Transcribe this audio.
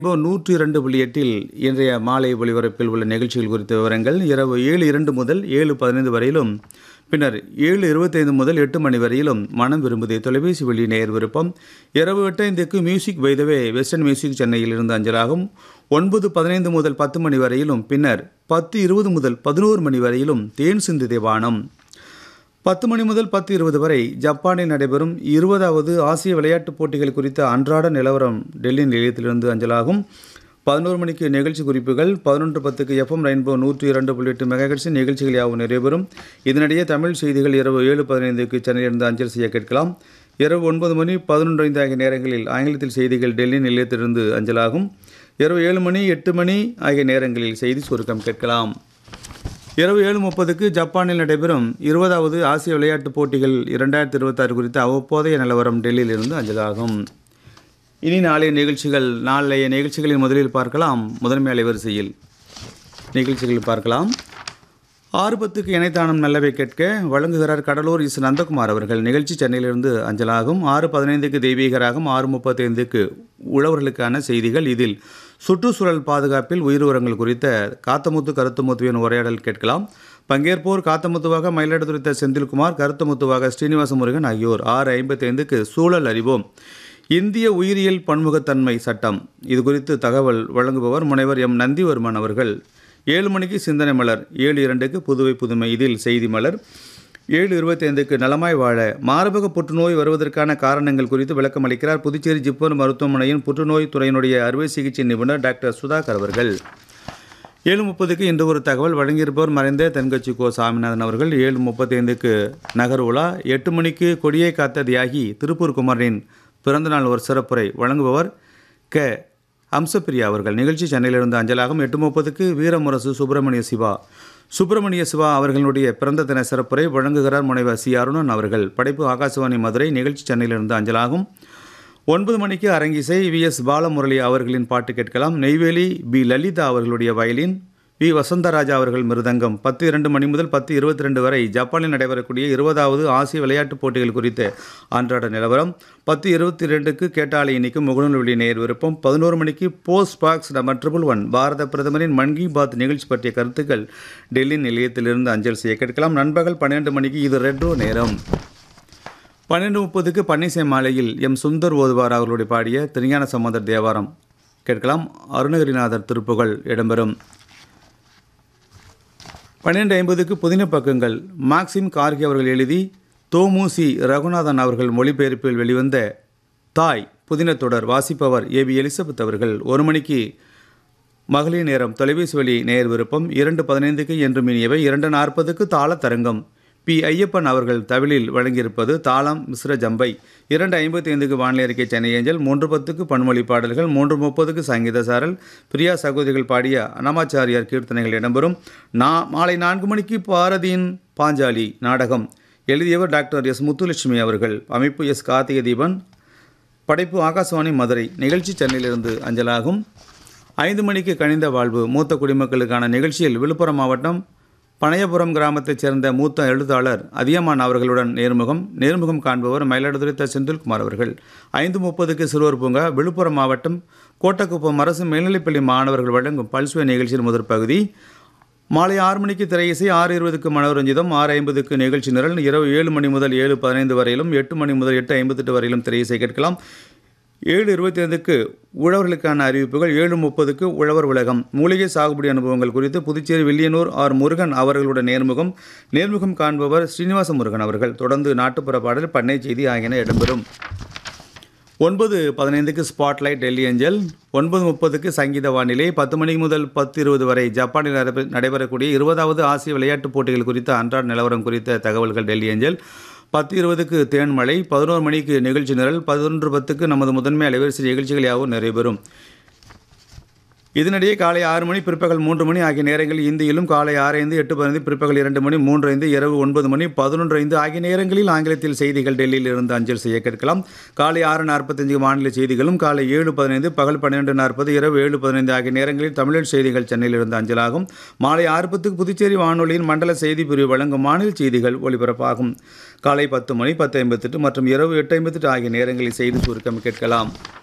இப்போ நூற்றி இரண்டு புள்ளி எட்டில் இன்றைய மாலை ஒளிபரப்பில் உள்ள நிகழ்ச்சிகள் குறித்த விவரங்கள் இரவு ஏழு இரண்டு முதல் ஏழு பதினைந்து வரையிலும் பின்னர் ஏழு இருபத்தைந்து முதல் எட்டு மணி வரையிலும் மனம் விரும்புதே தொலைபேசி வழி நேர் விருப்பம் இரவு எட்டைந்துக்கு மியூசிக் வைதவே வெஸ்டர்ன் மியூசிக் சென்னையில் இருந்து அஞ்சலாகும் ஒன்பது பதினைந்து முதல் பத்து மணி வரையிலும் பின்னர் பத்து இருபது முதல் பதினோரு மணி வரையிலும் தேன் சிந்து தேவானம் பத்து மணி முதல் பத்து இருபது வரை ஜப்பானில் நடைபெறும் இருபதாவது ஆசிய விளையாட்டுப் போட்டிகள் குறித்த அன்றாட நிலவரம் டெல்லி நிலையத்திலிருந்து அஞ்சலாகும் பதினோரு மணிக்கு நிகழ்ச்சி குறிப்புகள் பதினொன்று பத்துக்கு எஃப்எம் ரெயின்போ நூற்றி இரண்டு புள்ளி எட்டு மெகாஹெட்ஸின் நிகழ்ச்சிகள் யாவும் நிறைவேறும் இதனிடையே தமிழ் செய்திகள் இரவு ஏழு பதினைந்துக்கு சென்னையிலிருந்து அஞ்சல் செய்ய கேட்கலாம் இரவு ஒன்பது மணி பதினொன்று ஐந்து ஆகிய நேரங்களில் ஆங்கிலத்தில் செய்திகள் டெல்லி நிலையத்திலிருந்து அஞ்சலாகும் இரவு ஏழு மணி எட்டு மணி ஆகிய நேரங்களில் செய்தி சுருக்கம் கேட்கலாம் இரவு ஏழு முப்பதுக்கு ஜப்பானில் நடைபெறும் இருபதாவது ஆசிய விளையாட்டுப் போட்டிகள் இரண்டாயிரத்தி இருபத்தாறு குறித்த அவ்வப்போதைய நிலவரம் டெல்லியிலிருந்து அஞ்சலாகும் இனி நாளைய நிகழ்ச்சிகள் நாளைய நிகழ்ச்சிகளின் முதலில் பார்க்கலாம் முதன்மை அலைவரிசையில் நிகழ்ச்சிகள் பார்க்கலாம் ஆறு பத்துக்கு இணைத்தானம் நல்லவை கேட்க வழங்குகிறார் கடலூர் இஸ் நந்தகுமார் அவர்கள் நிகழ்ச்சி சென்னையிலிருந்து அஞ்சலாகும் ஆறு பதினைந்துக்கு தெய்வீகராகும் ஆறு முப்பத்தைந்துக்கு உழவர்களுக்கான செய்திகள் இதில் சுற்றுச்சூழல் பாதுகாப்பில் உயிர் உரங்கள் குறித்த காத்தமுத்து கருத்துமுத்துவின் உரையாடல் கேட்கலாம் பங்கேற்போர் காத்தமுத்துவாக மயிலாடுதுறை செந்தில்குமார் கருத்துமுத்துவாக ஸ்ரீனிவாச முருகன் ஆகியோர் ஆறு ஐம்பத்தைந்துக்கு சூழல் அறிவோம் இந்திய உயிரியல் பன்முகத்தன்மை சட்டம் இது குறித்து தகவல் வழங்குபவர் முனைவர் எம் நந்திவர்மன் அவர்கள் ஏழு மணிக்கு சிந்தனை மலர் ஏழு இரண்டுக்கு புதுவை புதுமை இதில் செய்தி மலர் ஏழு இருபத்தைந்துக்கு நலமாய் வாழ மார்பக புற்றுநோய் வருவதற்கான காரணங்கள் குறித்து விளக்கம் அளிக்கிறார் புதுச்சேரி ஜிப்மர் மருத்துவமனையின் புற்றுநோய் துறையினுடைய அறுவை சிகிச்சை நிபுணர் டாக்டர் சுதாகர் அவர்கள் ஏழு முப்பதுக்கு இன்று ஒரு தகவல் வழங்கியிருப்பவர் மறைந்த தென்கட்சி கோ சாமிநாதன் அவர்கள் ஏழு முப்பத்தைந்துக்கு நகர் உலா எட்டு மணிக்கு கொடியை காத்த தியாகி திருப்பூர் குமரனின் பிறந்தநாள் ஒரு சிறப்புரை வழங்குபவர் க அம்சப்பிரியா அவர்கள் நிகழ்ச்சி சென்னையிலிருந்து அஞ்சலாகும் எட்டு முப்பதுக்கு வீரமுரசு சுப்பிரமணிய சிவா சுப்பிரமணிய சிவா அவர்களுடைய பிறந்த தின சிறப்புரை வழங்குகிறார் முனைவர் சி அருணன் அவர்கள் படைப்பு ஆகாசவாணி மதுரை நிகழ்ச்சி சென்னையிலிருந்து அஞ்சலாகும் ஒன்பது மணிக்கு அரங்கிசை வி எஸ் பாலமுரளி அவர்களின் பாட்டு கேட்கலாம் நெய்வேலி பி லலிதா அவர்களுடைய வயலின் வி வசந்தராஜா அவர்கள் மிருதங்கம் பத்து இரண்டு மணி முதல் பத்து இருபத்தி ரெண்டு வரை ஜப்பானில் நடைபெறக்கூடிய இருபதாவது ஆசிய விளையாட்டுப் போட்டிகள் குறித்த அன்றாட நிலவரம் பத்து இருபத்தி ரெண்டுக்கு கேட்டாலை இன்றைக்கு முகநூல் நேர் விருப்பம் பதினோரு மணிக்கு post box number triple one பாரத பிரதமரின் மன் கி பாத் நிகழ்ச்சி பற்றிய கருத்துக்கள் டெல்லி நிலையத்திலிருந்து அஞ்சல் செய்ய கேட்கலாம் நண்பகல் பன்னிரெண்டு மணிக்கு இது ரெட்ரோ நேரம் பன்னெண்டு முப்பதுக்கு பன்னிசை மாலையில் எம் சுந்தர் ஓதுவார் அவர்களுடைய பாடிய திருஞான சம்பந்தர் தேவாரம் கேட்கலாம் அருணகிரிநாதர் திருப்புகள் இடம்பெறும் பன்னிரெண்டு ஐம்பதுக்கு புதின பக்கங்கள் மாக்சிம் கார்கி அவர்கள் எழுதி தோமுசி ரகுநாதன் அவர்கள் மொழிபெயர்ப்பில் வெளிவந்த தாய் புதின தொடர் வாசிப்பவர் ஏ பி எலிசபெத் அவர்கள் ஒரு மணிக்கு மகளிர் நேரம் தொலைபேசி வழி நேர் விருப்பம் இரண்டு பதினைந்துக்கு என்று மினியவை இரண்டு நாற்பதுக்கு தாள தரங்கம் பி ஐயப்பன் அவர்கள் தவிழில் வழங்கியிருப்பது தாளம் மிஸ்ர ஜம்பை இரண்டு ஐம்பத்தி ஐந்துக்கு வானிலை அறிக்கை சென்னை ஏஞ்சல் மூன்று பத்துக்கு பன்மொழி பாடல்கள் மூன்று முப்பதுக்கு சங்கீத சாரல் பிரியா சகோதரிகள் பாடிய அனமாச்சாரியார் கீர்த்தனைகள் இடம்பெறும் நா மாலை நான்கு மணிக்கு பாரதியின் பாஞ்சாலி நாடகம் எழுதியவர் டாக்டர் எஸ் முத்துலட்சுமி அவர்கள் அமைப்பு எஸ் கார்த்திகை தீபன் படைப்பு ஆகாசவாணி மதுரை நிகழ்ச்சி சென்னையிலிருந்து அஞ்சலாகும் ஐந்து மணிக்கு கணிந்த வாழ்வு மூத்த குடிமக்களுக்கான நிகழ்ச்சியில் விழுப்புரம் மாவட்டம் பனையபுரம் கிராமத்தைச் சேர்ந்த மூத்த எழுத்தாளர் அதியமான் அவர்களுடன் நேர்முகம் நேர்முகம் காண்பவர் மயிலாடுதுறை த செந்தில்குமார் அவர்கள் ஐந்து முப்பதுக்கு சிறுவர் பூங்கா விழுப்புரம் மாவட்டம் கோட்டக்குப்பம் அரசு மேல்நிலைப்பள்ளி மாணவர்கள் வழங்கும் பல்சுவை நிகழ்ச்சியின் முதற் பகுதி மாலை ஆறு மணிக்கு திரையிசை ஆறு இருபதுக்கு மனோரஞ்சிதம் ஆறு ஐம்பதுக்கு நிகழ்ச்சி நிரல் இரவு ஏழு மணி முதல் ஏழு பதினைந்து வரையிலும் எட்டு மணி முதல் எட்டு ஐம்பத்தெட்டு வரையிலும் திரையிசை கேட்கலாம் ஏழு இருபத்தி ஐந்துக்கு உழவர்களுக்கான அறிவிப்புகள் ஏழு முப்பதுக்கு உழவர் உலகம் மூலிகை சாகுபடி அனுபவங்கள் குறித்து புதுச்சேரி வில்லியனூர் ஆர் முருகன் அவர்களுடன் நேர்முகம் நேர்முகம் காண்பவர் ஸ்ரீனிவாச முருகன் அவர்கள் தொடர்ந்து நாட்டுப்புற பாடல் பண்ணை செய்தி ஆகியன இடம்பெறும் ஒன்பது பதினைந்துக்கு ஸ்பாட்லைட் டெல்லி ஏஞ்சல் ஒன்பது முப்பதுக்கு சங்கீத வானிலை பத்து மணி முதல் பத்து இருபது வரை ஜப்பானில் நடைபெ- நடைபெறக்கூடிய இருபதாவது ஆசிய விளையாட்டுப் போட்டிகள் குறித்த அன்றாட நிலவரம் குறித்த தகவல்கள் டெல்லி ஏஞ்சல் பத்து இருபதுக்கு தேன்மலை பதினோரு மணிக்கு நிகழ்ச்சி நிரல் பதினொன்று பத்துக்கு நமது முதன்மை அலைவரிசை நிகழ்ச்சிகள் யாவும் நிறைவேறும் இதனிடையே காலை ஆறு மணி பிற்பகல் மூன்று மணி ஆகிய நேரங்களில் இந்தியிலும் காலை ஆறு ஐந்து எட்டு பதினைந்து பிற்பகல் இரண்டு மணி மூன்று ஐந்து இரவு ஒன்பது மணி பதினொன்று ஐந்து ஆகிய நேரங்களில் ஆங்கிலத்தில் செய்திகள் டெல்லியில் இருந்து அஞ்சல் செய்ய கேட்கலாம் காலை ஆறு நாற்பத்தஞ்சு மாநில செய்திகளும் காலை ஏழு பதினைந்து பகல் பன்னிரெண்டு நாற்பது இரவு ஏழு பதினைந்து ஆகிய நேரங்களில் தமிழ் செய்திகள் சென்னையில் இருந்து அஞ்சலாகும் மாலை ஆறு பத்துக்கு புதுச்சேரி வானொலியின் மண்டல செய்தி பிரிவு வழங்கும் மாநில செய்திகள் ஒலிபரப்பாகும் காலை பத்து மணி பத்து ஐம்பத்தெட்டு மற்றும் இரவு எட்டு ஐம்பத்தெட்டு ஆகிய நேரங்களில் செய்தி சுருக்கம் கேட்கலாம்